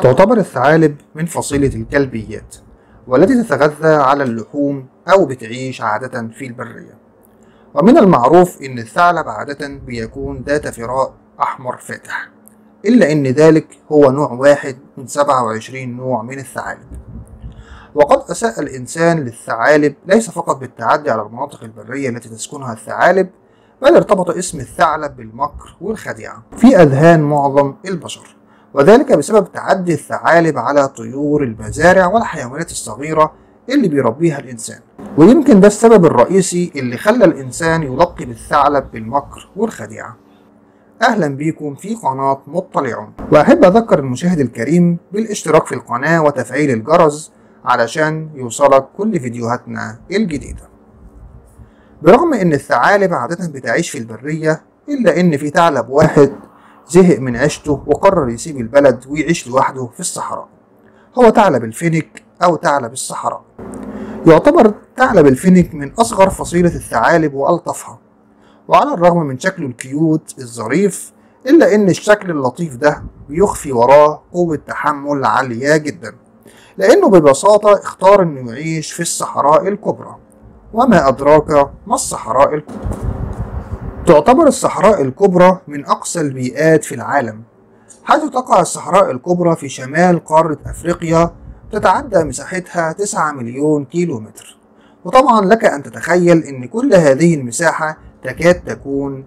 تعتبر الثعالب من فصيلة الكلبيات والتي تتغذى على اللحوم أو بتعيش عادة في البرية ومن المعروف أن الثعلب عادة بيكون ذات فراء أحمر فاتح إلا أن ذلك هو نوع واحد من 27 نوع من الثعالب وقد أساء الإنسان للثعالب ليس فقط بالتعدي على المناطق البرية التي تسكنها الثعالب بل ارتبط اسم الثعلب بالمكر والخديعة في أذهان معظم البشر وذلك بسبب تعدي الثعالب على طيور المزارع والحيوانات الصغيرة اللي بيربيها الإنسان ويمكن ده السبب الرئيسي اللي خلى الإنسان يلقب الثعلب بالمكر والخديعة أهلا بيكم في قناة مطلعون وأحب أذكر المشاهد الكريم بالاشتراك في القناة وتفعيل الجرس علشان يوصلك كل فيديوهاتنا الجديدة برغم ان الثعالب عادة بتعيش في البرية الا ان في ثعلب واحد زهق من عيشته وقرر يسيب البلد ويعيش لوحده في الصحراء هو ثعلب الفينيك او ثعلب الصحراء يعتبر ثعلب الفينيك من اصغر فصيلة الثعالب والطفها وعلى الرغم من شكله الكيوت الظريف الا ان الشكل اللطيف ده بيخفي وراه قوة تحمل عالية جدا لانه ببساطة اختار انه يعيش في الصحراء الكبرى وما أدراك ما الصحراء الكبرى تعتبر الصحراء الكبرى من أقصى البيئات في العالم حيث تقع الصحراء الكبرى في شمال قارة أفريقيا تتعدى مساحتها 9 مليون كيلومتر وطبعا لك أن تتخيل أن كل هذه المساحة تكاد تكون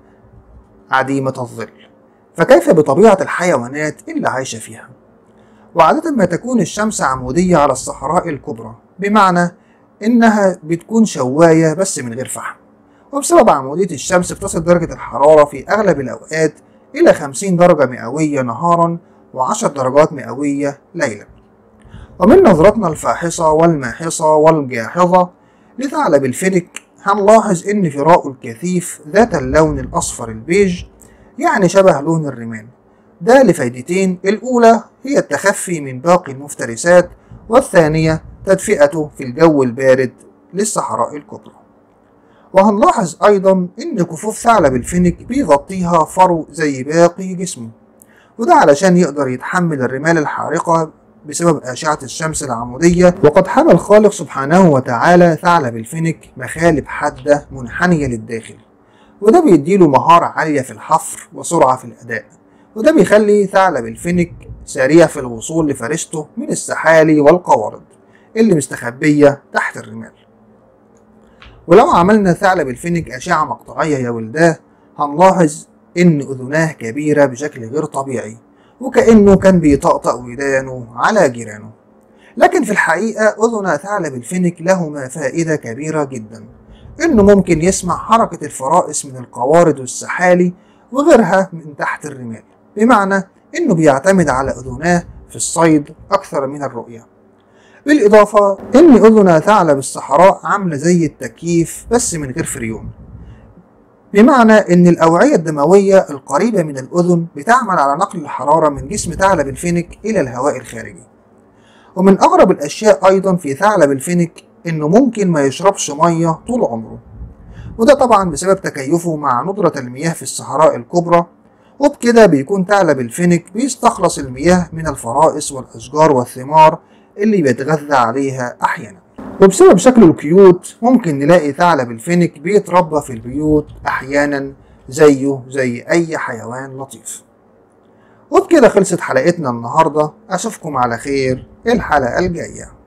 عديمة الظل فكيف بطبيعة الحيوانات اللي عايشة فيها وعادة ما تكون الشمس عمودية على الصحراء الكبرى بمعنى إنها بتكون شواية بس من غير فحم وبسبب عمودية الشمس بتصل درجة الحرارة في أغلب الأوقات إلى 50 درجة مئوية نهارا و10 درجات مئوية ليلا ومن نظرتنا الفاحصة والماحصة والجاحظة لثعلب الفينيك هنلاحظ إن فراءه الكثيف ذات اللون الأصفر البيج يعني شبه لون الرمال ده لفايدتين الأولى هي التخفي من باقي المفترسات والثانية تدفئته في الجو البارد للصحراء الكبرى وهنلاحظ أيضا إن كفوف ثعلب الفينيك بيغطيها فرو زي باقي جسمه وده علشان يقدر يتحمل الرمال الحارقة بسبب أشعة الشمس العمودية وقد حمى الخالق سبحانه وتعالى ثعلب الفينيك مخالب حادة منحنية للداخل وده بيديله مهارة عالية في الحفر وسرعة في الأداء وده بيخلي ثعلب الفينيك سريع في الوصول لفريسته من السحالي والقوارض اللي مستخبية تحت الرمال ولو عملنا ثعلب الفينيك أشعة مقطعية يا ولداه هنلاحظ إن أذناه كبيرة بشكل غير طبيعي وكأنه كان بيطقطق ودانه على جيرانه لكن في الحقيقة أذن ثعلب الفينيك لهما فائدة كبيرة جدا إنه ممكن يسمع حركة الفرائس من القوارض والسحالي وغيرها من تحت الرمال بمعنى إنه بيعتمد على أذناه في الصيد أكثر من الرؤية بالإضافة إن أذن ثعلب الصحراء عاملة زي التكييف بس من غير فريون بمعنى إن الأوعية الدموية القريبة من الأذن بتعمل على نقل الحرارة من جسم ثعلب الفينيك إلى الهواء الخارجي ومن أغرب الأشياء أيضا في ثعلب الفينيك إنه ممكن ما يشربش مية طول عمره وده طبعا بسبب تكيفه مع ندرة المياه في الصحراء الكبرى وبكده بيكون ثعلب الفينيك بيستخلص المياه من الفرائس والأشجار والثمار اللي بيتغذى عليها أحيانا وبسبب شكله الكيوت ممكن نلاقي ثعلب الفينيك بيتربى في البيوت أحيانا زيه زي أي حيوان لطيف وبكده خلصت حلقتنا النهاردة أشوفكم على خير الحلقة الجاية